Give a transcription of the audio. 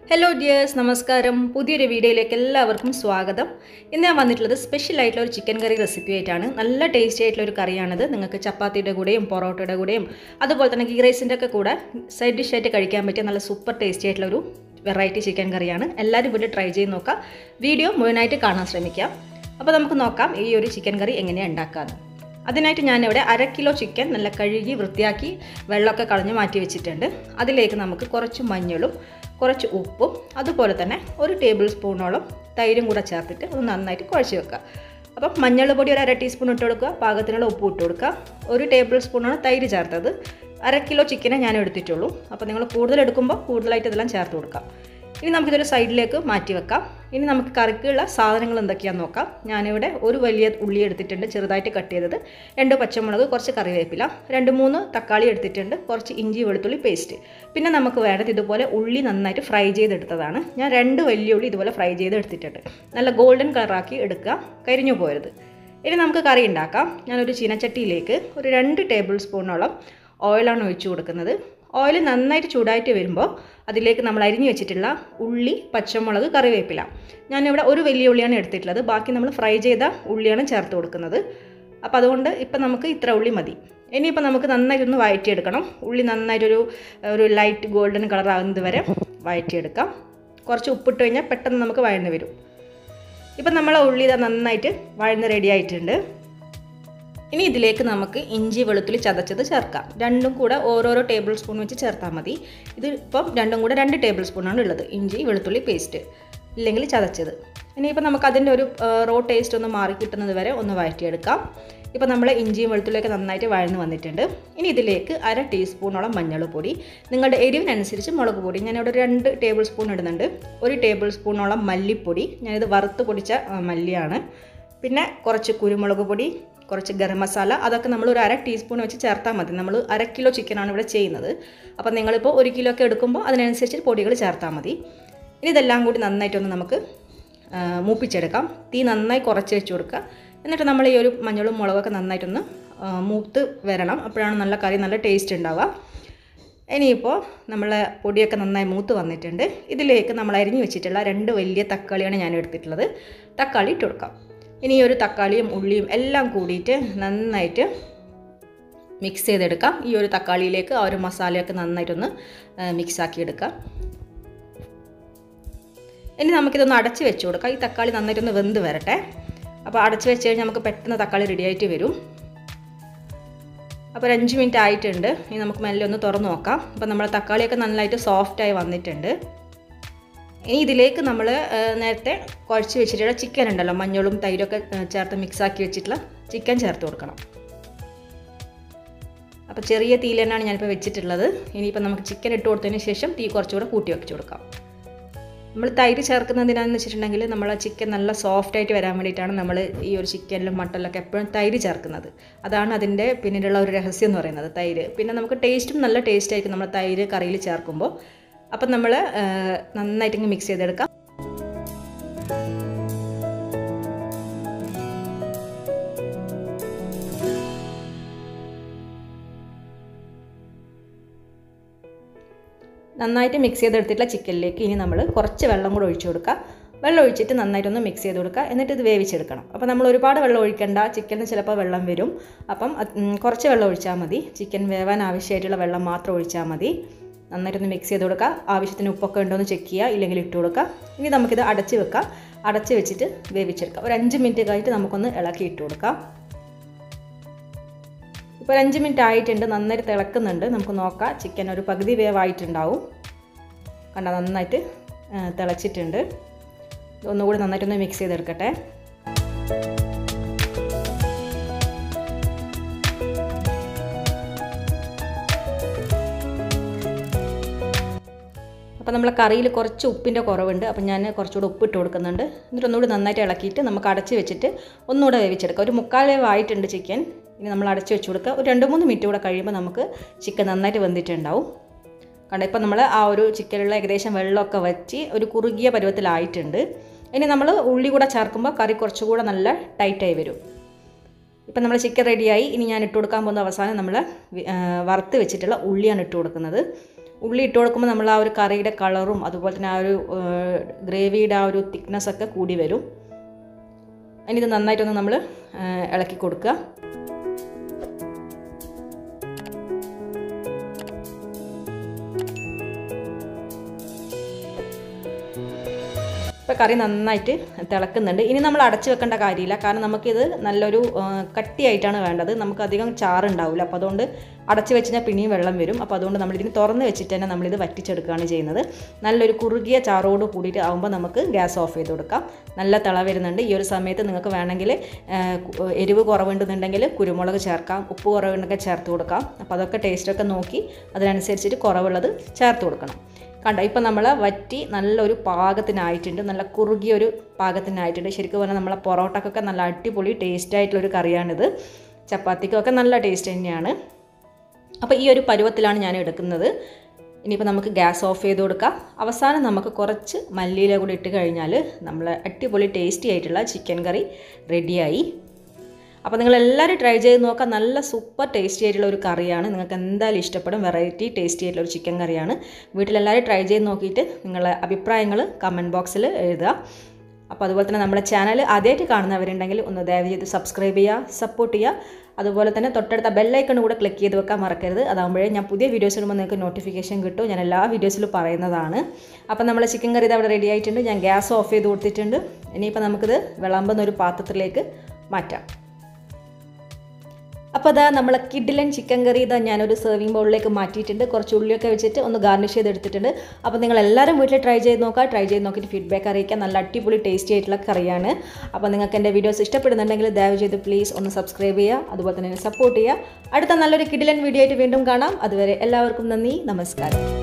hello dears നമസ്കാരം പുതിയൊരു വീഡിയോയിലേക്ക് എല്ലാവർക്കും സ്വാഗതം ഇന്ന് ഞാൻ വന്നിട്ടുള്ളത് സ്പെഷ്യൽ ആയിട്ടുള്ള ഒരു ചിക്കൻ കറി റെസിപ്പി ആയിട്ടാണ് നല്ല ടേസ്റ്റി ആയിട്ടുള്ള ഒരു കറിയാണിത് നിങ്ങൾക്ക് ചപ്പാത്തിയുടെ കൂടെയും പൊറോട്ടയുടെ കൂടെയും അതുപോലെ തന്നെ ഗീ റൈസിൻ്റെ ഒക്കെ കൂടെ സൈഡ് ഡിഷായിട്ട് കഴിക്കാൻ പറ്റിയ നല്ല സൂപ്പർ ടേസ്റ്റി ആയിട്ടുള്ള ഒരു വെറൈറ്റി ചിക്കൻ കറിയാണ് എല്ലാവരും വീട്ടിൽ ട്രൈ ചെയ്ത് നോക്കാം വീഡിയോ മുഴുവനായിട്ട് കാണാൻ ശ്രമിക്കാം അപ്പോൾ നമുക്ക് നോക്കാം ഈ ഒരു ചിക്കൻ കറി എങ്ങനെയാണ് ഉണ്ടാക്കാമെന്ന് അതിനായിട്ട് ഞാനിവിടെ അര കിലോ ചിക്കൻ നല്ല കഴുകി വൃത്തിയാക്കി വെള്ളമൊക്കെ കളഞ്ഞ് മാറ്റി വെച്ചിട്ടുണ്ട് അതിലേക്ക് നമുക്ക് കുറച്ച് മഞ്ഞളും കുറച്ച് ഉപ്പും അതുപോലെ തന്നെ ഒരു ടേബിൾ സ്പൂണോളം തൈരും കൂടെ ചേർത്തിട്ട് ഒന്ന് നന്നായിട്ട് കുഴച്ച് വെക്കുക അപ്പം മഞ്ഞൾ പൊടി ഒരു അര ടീസ്പൂൺ ഇട്ട് കൊടുക്കുക പാകത്തിനുള്ള ഉപ്പ് ഇട്ട് കൊടുക്കുക ഒരു ടേബിൾ സ്പൂണാണ് തൈര് ചേർത്തത് അര കിലോ ചിക്കനെ ഞാൻ എടുത്തിട്ടുള്ളൂ അപ്പോൾ നിങ്ങൾ കൂടുതൽ എടുക്കുമ്പോൾ കൂടുതലായിട്ട് ഇതെല്ലാം ചേർത്ത് കൊടുക്കാം ഇനി നമുക്കിതൊരു സൈഡിലേക്ക് മാറ്റി വെക്കാം ഇനി നമുക്ക് കറിക്കുള്ള സാധനങ്ങൾ എന്തൊക്കെയാണെന്ന് നോക്കാം ഞാനിവിടെ ഒരു വലിയ ഉള്ളി എടുത്തിട്ടുണ്ട് ചെറുതായിട്ട് കട്ട് ചെയ്തത് രണ്ട് പച്ചമുളക് കുറച്ച് കറിവേപ്പില രണ്ട് മൂന്ന് തക്കാളി എടുത്തിട്ടുണ്ട് കുറച്ച് ഇഞ്ചി വെളുത്തുള്ളി പേസ്റ്റ് പിന്നെ നമുക്ക് വേണ്ടത് ഇതുപോലെ ഉള്ളി നന്നായിട്ട് ഫ്രൈ ചെയ്തെടുത്തതാണ് ഞാൻ രണ്ട് വലിയ ഉള്ളി ഇതുപോലെ ഫ്രൈ ചെയ്ത് എടുത്തിട്ടുണ്ട് നല്ല ഗോൾഡൻ കളറാക്കി എടുക്കുക കരിഞ്ഞു പോരുത് ഇനി നമുക്ക് കറി ഉണ്ടാക്കാം ഞാനൊരു ചീനച്ചട്ടിയിലേക്ക് ഒരു രണ്ട് ടേബിൾ സ്പൂണോളം ഓയിലാണ് ഒഴിച്ചു കൊടുക്കുന്നത് ഓയിൽ നന്നായിട്ട് ചൂടായിട്ട് വരുമ്പോൾ അതിലേക്ക് നമ്മൾ അരിഞ്ഞു വെച്ചിട്ടുള്ള ഉള്ളി പച്ചമുളക് കറിവേപ്പില ഞാനിവിടെ ഒരു വലിയ ഉള്ളിയാണ് എടുത്തിട്ടുള്ളത് ബാക്കി നമ്മൾ ഫ്രൈ ചെയ്ത ഉള്ളിയാണ് ചേർത്ത് കൊടുക്കുന്നത് അപ്പോൾ അതുകൊണ്ട് ഇപ്പം നമുക്ക് ഇത്ര ഉള്ളി മതി ഇനിയിപ്പോൾ നമുക്ക് നന്നായിട്ടൊന്ന് വഴറ്റിയെടുക്കണം ഉള്ളി നന്നായിട്ടൊരു ഒരു ലൈറ്റ് ഗോൾഡൻ കളർ ആകുന്നത് വരെ വഴറ്റിയെടുക്കാം കുറച്ച് ഉപ്പിട്ട് കഴിഞ്ഞാൽ പെട്ടെന്ന് നമുക്ക് വഴന്ന് വരും ഇപ്പം നമ്മളെ ഉള്ളി ഇതാ നന്നായിട്ട് വഴന്ന് റെഡി ആയിട്ടുണ്ട് ഇനി ഇതിലേക്ക് നമുക്ക് ഇഞ്ചി വെളുത്തുള്ളി ചതച്ചത് ചേർക്കാം രണ്ടും കൂടെ ഓരോരോ ടേബിൾ സ്പൂൺ വെച്ച് ചേർത്താൽ മതി ഇത് ഇപ്പം രണ്ടും കൂടെ രണ്ട് ടേബിൾ സ്പൂണാണ് ഉള്ളത് ഇഞ്ചി വെളുത്തുള്ളി പേസ്റ്റ് ഇല്ലെങ്കിൽ ചതച്ചത് ഇനിയിപ്പോൾ നമുക്ക് അതിൻ്റെ ഒരു റോ ടേസ്റ്റ് ഒന്ന് മാറി കിട്ടുന്നത് വരെ ഒന്ന് വഴറ്റിയെടുക്കാം ഇപ്പോൾ നമ്മൾ ഇഞ്ചിയും വെളുത്തുള്ളിയൊക്കെ നന്നായിട്ട് വഴന്ന് വന്നിട്ടുണ്ട് ഇനി ഇതിലേക്ക് അര ടീസ്പൂണോളം മഞ്ഞൾപ്പൊടി നിങ്ങളുടെ എരിവിനനുസരിച്ച് മുളക് പൊടി ഞാനിവിടെ രണ്ട് ടേബിൾ സ്പൂൺ ഇടുന്നുണ്ട് ഒരു ടേബിൾ സ്പൂണോളം മല്ലിപ്പൊടി ഞാനിത് വറുത്ത് പൊടിച്ച മല്ലിയാണ് പിന്നെ കുറച്ച് കുരുമുളക് പൊടി കുറച്ച് ഗരം മസാല അതൊക്കെ നമ്മൾ ഒരു അര ടീസ്പൂൺ വെച്ച് ചേർത്താൽ മതി നമ്മൾ അര കിലോ ചിക്കനാണ് ഇവിടെ ചെയ്യുന്നത് അപ്പോൾ നിങ്ങളിപ്പോൾ ഒരു കിലോ ഒക്കെ എടുക്കുമ്പോൾ അതിനനുസരിച്ച് പൊടികൾ ചേർത്താൽ മതി ഇനി ഇതെല്ലാം കൂടി നന്നായിട്ടൊന്ന് നമുക്ക് മൂപ്പിച്ചെടുക്കാം തീ നന്നായി കുറച്ച് വെച്ച് കൊടുക്കുക എന്നിട്ട് നമ്മൾ ഈ ഒരു മഞ്ഞളും മുളകൊക്കെ നന്നായിട്ടൊന്ന് മൂത്ത് വരണം അപ്പോഴാണ് നല്ല കറി നല്ല ടേസ്റ്റ് ഉണ്ടാവുക ഇനിയിപ്പോൾ നമ്മൾ പൊടിയൊക്കെ നന്നായി മൂത്ത് വന്നിട്ടുണ്ട് ഇതിലേക്ക് നമ്മൾ അരിഞ്ഞു വെച്ചിട്ടുള്ള രണ്ട് വലിയ തക്കാളിയാണ് ഞാൻ എടുത്തിട്ടുള്ളത് തക്കാളി ഇട്ട് കൊടുക്കാം ഇനി ഈ ഒരു തക്കാളിയും ഉള്ളിയും എല്ലാം കൂടിയിട്ട് നന്നായിട്ട് മിക്സ് ചെയ്തെടുക്കാം ഈ ഒരു തക്കാളിയിലേക്ക് ആ ഒരു മസാലയൊക്കെ നന്നായിട്ടൊന്ന് മിക്സാക്കി എടുക്കാം ഇനി നമുക്കിതൊന്ന് അടച്ച് വെച്ച് കൊടുക്കാം ഈ തക്കാളി നന്നായിട്ടൊന്ന് വെന്ത് വരട്ടെ അപ്പോൾ അടച്ച് വെച്ച് കഴിഞ്ഞാൽ നമുക്ക് പെട്ടെന്ന് തക്കാളി റെഡി ആയിട്ട് വരും അപ്പോൾ ഒരു അഞ്ച് മിനിറ്റ് ആയിട്ടുണ്ട് ഇനി നമുക്ക് മെല്ലെ ഒന്ന് തുറന്ന് നോക്കാം അപ്പോൾ നമ്മൾ തക്കാളിയൊക്കെ നന്നായിട്ട് സോഫ്റ്റായി വന്നിട്ടുണ്ട് ഇനി ഇതിലേക്ക് നമ്മൾ നേരത്തെ കുഴച്ച് വെച്ചിട്ടുള്ള ചിക്കൻ ഉണ്ടല്ലോ മഞ്ഞളും തൈരൊക്കെ ചേർത്ത് മിക്സാക്കി വെച്ചിട്ടുള്ള ചിക്കൻ ചേർത്ത് കൊടുക്കണം അപ്പോൾ ചെറിയ തീയിൽ തന്നെയാണ് ഞാനിപ്പോൾ വെച്ചിട്ടുള്ളത് ഇനിയിപ്പോൾ നമുക്ക് ചിക്കൻ ഇട്ട് കൊടുത്തതിന് ശേഷം തീ കുറച്ചുകൂടെ കൂട്ടി വെച്ച് കൊടുക്കാം നമ്മൾ തൈര് ചേർക്കുന്നതിനാന്ന് വെച്ചിട്ടുണ്ടെങ്കിൽ നമ്മൾ ചിക്കൻ നല്ല സോഫ്റ്റ് ആയിട്ട് വരാൻ വേണ്ടിയിട്ടാണ് നമ്മൾ ഈ ഒരു ചിക്കനിലും മട്ടനിലൊക്കെ എപ്പോഴും തൈര് ചേർക്കുന്നത് അതാണ് അതിൻ്റെ പിന്നിലുള്ള ഒരു രഹസ്യം എന്ന് പറയുന്നത് തൈര് പിന്നെ നമുക്ക് ടേസ്റ്റും നല്ല ടേസ്റ്റ് ആയിരിക്കും നമ്മൾ തൈര് കറിയിൽ ചേർക്കുമ്പോൾ അപ്പം നമ്മൾ നന്നായിട്ട് ഇങ്ങ് മിക്സ് ചെയ്തെടുക്കാം നന്നായിട്ട് മിക്സ് ചെയ്തെടുത്തിട്ടുള്ള ചിക്കനിലേക്ക് ഇനി നമ്മൾ കുറച്ച് വെള്ളം കൂടെ ഒഴിച്ചു കൊടുക്കുക വെള്ളം ഒഴിച്ചിട്ട് നന്നായിട്ടൊന്ന് മിക്സ് ചെയ്ത് കൊടുക്കുക എന്നിട്ട് ഇത് വേവിച്ചെടുക്കണം അപ്പോൾ നമ്മൾ ഒരുപാട് വെള്ളം ഒഴിക്കേണ്ട ചിക്കനിൽ ചിലപ്പോൾ വെള്ളം വരും അപ്പം കുറച്ച് വെള്ളം ഒഴിച്ചാൽ മതി ചിക്കൻ വേവാൻ ആവശ്യമായിട്ടുള്ള വെള്ളം മാത്രം ഒഴിച്ചാൽ മതി നന്നായിട്ടൊന്ന് മിക്സ് ചെയ്ത് കൊടുക്കുക ആവശ്യത്തിന് ഉപ്പൊക്കെ ഉണ്ടോ എന്ന് ചെക്ക് ചെയ്യുക ഇല്ലെങ്കിൽ ഇട്ട് കൊടുക്കുക ഇനി നമുക്കിത് അടച്ച് വെക്കാം അടച്ച് വെച്ചിട്ട് വേവിച്ചെടുക്കാം ഒരു അഞ്ച് മിനിറ്റ് കഴിഞ്ഞിട്ട് നമുക്കൊന്ന് ഇളക്കി ഇട്ട് കൊടുക്കാം ഇപ്പോൾ ഒരു അഞ്ച് മിനിറ്റ് ആയിട്ടുണ്ട് നന്നായിട്ട് തിളക്കുന്നുണ്ട് നമുക്ക് നോക്കാം ചിക്കൻ ഒരു പകുതി വേവായിട്ടുണ്ടാവും കണ്ട നന്നായിട്ട് തിളച്ചിട്ടുണ്ട് ഒന്നുകൂടി നന്നായിട്ടൊന്ന് മിക്സ് ചെയ്തെടുക്കട്ടെ അപ്പോൾ നമ്മളെ കറിയിൽ കുറച്ച് ഉപ്പിൻ്റെ കുറവുണ്ട് അപ്പോൾ ഞാൻ കുറച്ചുകൂടി ഉപ്പിട്ട് കൊടുക്കുന്നുണ്ട് എന്നിട്ട് ഒന്നുകൂടി നന്നായിട്ട് ഇളക്കിയിട്ട് നമുക്ക് അടച്ച് വെച്ചിട്ട് ഒന്നുകൂടെ വേവിച്ചെടുക്കാം ഒരു മുക്കാൽ വേവായിട്ടുണ്ട് ചിക്കൻ ഇനി നമ്മൾ അടച്ച് വെച്ച് കൊടുക്കുക ഒരു രണ്ട് മൂന്ന് മിനിറ്റ് കൂടെ കഴിയുമ്പോൾ നമുക്ക് ചിക്കൻ നന്നായിട്ട് വെന്തിട്ടുണ്ടാവും കണ്ട ഇപ്പം നമ്മൾ ആ ഒരു ചിക്കനുള്ള ഏകദേശം വെള്ളമൊക്കെ വച്ച് ഒരു കുറുകിയ പരുവത്തിലായിട്ടുണ്ട് ഇനി നമ്മൾ ഉള്ളി കൂടെ ചേർക്കുമ്പോൾ കറി കുറച്ചുകൂടെ നല്ല ടൈറ്റായി വരും ഇപ്പം നമ്മൾ ചിക്കൻ റെഡിയായി ഇനി ഞാൻ ഇട്ട് കൊടുക്കാൻ പോകുന്ന അവസാനം നമ്മൾ വറുത്ത് വെച്ചിട്ടുള്ള ഉള്ളിയാണ് ഇട്ട് കൊടുക്കുന്നത് ഉള്ളി ഇട്ട് കൊടുക്കുമ്പോൾ നമ്മൾ ആ ഒരു കറിയുടെ കളറും അതുപോലെ തന്നെ ആ ഒരു ഗ്രേവിയുടെ ആ ഒരു തിക്നെസ് ഒക്കെ കൂടി വരും ഇനി ഇത് നന്നായിട്ടൊന്ന് നമ്മൾ ഇളക്കി കൊടുക്കുക ഇപ്പോൾ കറി നന്നായിട്ട് തിളക്കുന്നുണ്ട് ഇനി നമ്മൾ അടച്ച് വെക്കേണ്ട കാര്യമില്ല കാരണം നമുക്കിത് നല്ലൊരു കട്ടിയായിട്ടാണ് വേണ്ടത് നമുക്ക് അധികം ചാറുണ്ടാവില്ല അപ്പോൾ അതുകൊണ്ട് അടച്ച് വെച്ച് കഴിഞ്ഞാൽ പിന്നെയും വെള്ളം വരും അപ്പോൾ അതുകൊണ്ട് നമ്മളിതിന് തുറന്ന് വെച്ചിട്ട് തന്നെ നമ്മളിത് വറ്റിച്ചെടുക്കുകയാണ് ചെയ്യുന്നത് നല്ലൊരു കുറുകിയ ചാറോട് കൂടിയിട്ട് ആകുമ്പോൾ നമുക്ക് ഗ്യാസ് ഓഫ് ചെയ്ത് കൊടുക്കാം നല്ല തിള വരുന്നുണ്ട് ഈ ഒരു സമയത്ത് നിങ്ങൾക്ക് വേണമെങ്കിൽ എരിവ് കുറവുണ്ടെന്നുണ്ടെങ്കിൽ കുരുമുളക് ചേർക്കാം ഉപ്പ് കുറവുണ്ടെങ്കിൽ ചേർത്ത് കൊടുക്കാം അപ്പോൾ അതൊക്കെ ടേസ്റ്റൊക്കെ നോക്കി അതിനനുസരിച്ചിട്ട് കുറവുള്ളത് ചേർത്ത് കൊടുക്കണം കണ്ടോ ഇപ്പം നമ്മൾ വറ്റി നല്ലൊരു പാകത്തിനായിട്ടുണ്ട് നല്ല കുറുകിയ ഒരു പാകത്തിനായിട്ടുണ്ട് ശരിക്കും പറഞ്ഞാൽ നമ്മളെ പൊറോട്ടക്കൊക്കെ നല്ല അടിപൊളി ടേസ്റ്റ് ആയിട്ടുള്ളൊരു കറിയാണിത് ചപ്പാത്തിക്കൊക്കെ നല്ല ടേസ്റ്റ് തന്നെയാണ് അപ്പോൾ ഈ ഒരു പരുവത്തിലാണ് ഞാൻ എടുക്കുന്നത് ഇനിയിപ്പോൾ നമുക്ക് ഗ്യാസ് ഓഫ് ചെയ്ത് കൊടുക്കാം അവസാനം നമുക്ക് കുറച്ച് മല്ലിയില കൂടി ഇട്ട് കഴിഞ്ഞാൽ നമ്മൾ അടിപൊളി ടേസ്റ്റി ആയിട്ടുള്ള ചിക്കൻ കറി റെഡിയായി അപ്പോൾ നിങ്ങൾ എല്ലാവരും ട്രൈ ചെയ്ത് നോക്കാം നല്ല സൂപ്പർ ടേസ്റ്റി ആയിട്ടുള്ള ഒരു കറിയാണ് നിങ്ങൾക്ക് എന്തായാലും ഇഷ്ടപ്പെടും വെറൈറ്റി ടേസ്റ്റി ആയിട്ടുള്ള ഒരു ചിക്കൻ കറിയാണ് വീട്ടിലെല്ലാവരും ട്രൈ ചെയ്ത് നോക്കിയിട്ട് നിങ്ങളുടെ അഭിപ്രായങ്ങൾ കമൻറ്റ് ബോക്സിൽ എഴുതുക അപ്പോൾ അതുപോലെ തന്നെ നമ്മുടെ ചാനൽ ആദ്യമായിട്ട് കാണുന്നവരുണ്ടെങ്കിൽ ഒന്ന് ദയവ് ചെയ്ത് സബ്സ്ക്രൈബ് ചെയ്യുക സപ്പോർട്ട് ചെയ്യുക അതുപോലെ തന്നെ തൊട്ടടുത്ത ബെല്ലൈക്കൺ കൂടെ ക്ലിക്ക് ചെയ്ത് വെക്കാൻ മറക്കരുത് അതാകുമ്പോഴേ ഞാൻ പുതിയ വീഡിയോസ് ഇടുമ്പോൾ നിങ്ങൾക്ക് നോട്ടിഫിക്കേഷൻ കിട്ടും ഞാൻ എല്ലാ വീഡിയോസിലും പറയുന്നതാണ് അപ്പോൾ നമ്മൾ ചിക്കൻ കറി ഇത് അവിടെ റെഡി ആയിട്ടുണ്ട് ഞാൻ ഗ്യാസ് ഓഫ് ചെയ്ത് കൊടുത്തിട്ടുണ്ട് ഇനിയിപ്പോൾ നമുക്കിത് വിളമ്പുന്ന ഒരു പാത്രത്തിലേക്ക് മാറ്റാം അപ്പോൾ അതാ നമ്മളെ കിഡിലൻ ചിക്കൻ കറി ഇതാ ഞാനൊരു സെർവിങ് ബൗളിലേക്ക് മാറ്റിയിട്ടുണ്ട് കുറച്ച് ഉള്ളിയൊക്കെ വെച്ചിട്ട് ഒന്ന് ഗാർണിഷ് ചെയ്തെടുത്തിട്ടുണ്ട് അപ്പോൾ നിങ്ങൾ എല്ലാവരും വീട്ടിൽ ട്രൈ ചെയ്ത് നോക്കുക ട്രൈ ചെയ്ത് നോക്കിയിട്ട് ഫീഡ്ബാക്ക് അറിയിക്കാൻ നല്ല അടിപൊളി ടേസ്റ്റി ആയിട്ടുള്ള കറിയാണ് അപ്പോൾ നിങ്ങൾക്ക് എൻ്റെ വീഡിയോസ് ഇഷ്ടപ്പെടുന്നുണ്ടെങ്കിൽ ദയവ് ചെയ്ത് പ്ലീസ് ഒന്ന് സബ്സ്ക്രൈബ് ചെയ്യുക അതുപോലെ തന്നെ സപ്പോർട്ട് ചെയ്യുക അടുത്ത നല്ലൊരു കിഡിലൻ വീഡിയോ ആയിട്ട് വീണ്ടും കാണാം അതുവരെ എല്ലാവർക്കും നന്ദി നമസ്കാരം